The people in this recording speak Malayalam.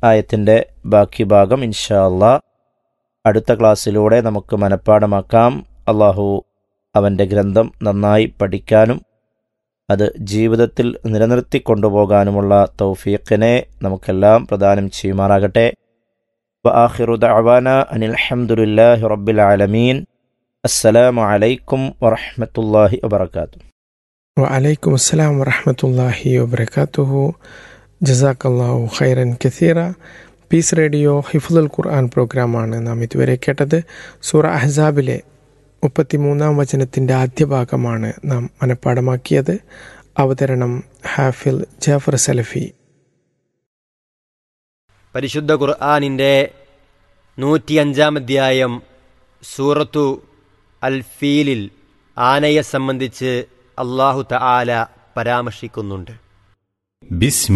ആയത്തിൻ്റെ ബാക്കി ഭാഗം ഇൻഷാ അള്ളാ അടുത്ത ക്ലാസ്സിലൂടെ നമുക്ക് മനഃപ്പാടമാക്കാം അള്ളാഹു അവൻ്റെ ഗ്രന്ഥം നന്നായി പഠിക്കാനും അത് ജീവിതത്തിൽ നിലനിർത്തി കൊണ്ടുപോകാനുമുള്ള തൗഫീഖിനെ നമുക്കെല്ലാം പ്രദാനം ചെയ്യുമാറാകട്ടെ وآخر دعوانا أن الحمد لله رب العالمين السلام عليكم ورحمة الله وبركاته വലൈക്കും അസ്സലാം വറഹമത്തല്ലാഹി വബർക്കാത്തുഹു ജസാക്കല്ലാഹു ഖൈറൻ കസീറ പീസ് റേഡിയോ ഹിഫുൽ ഖുർആൻ പ്രോഗ്രാമാണ് നാം ഇതുവരെ കേട്ടത് സൂറ അഹ്സാബിലെ മുപ്പത്തിമൂന്നാം വചനത്തിൻ്റെ ആദ്യ ഭാഗമാണ് നാം മനഃപ്പാടമാക്കിയത് അവതരണം ഹാഫിൽ ജാഫർ സലഫി പരിശുദ്ധ ഖുർആാനിൻ്റെ നൂറ്റിയഞ്ചാം അധ്യായം സൂറത്തു അൽ ഫീലിൽ ആനയെ സംബന്ധിച്ച് അള്ളാഹു തആല പരാമർശിക്കുന്നുണ്ട് بسم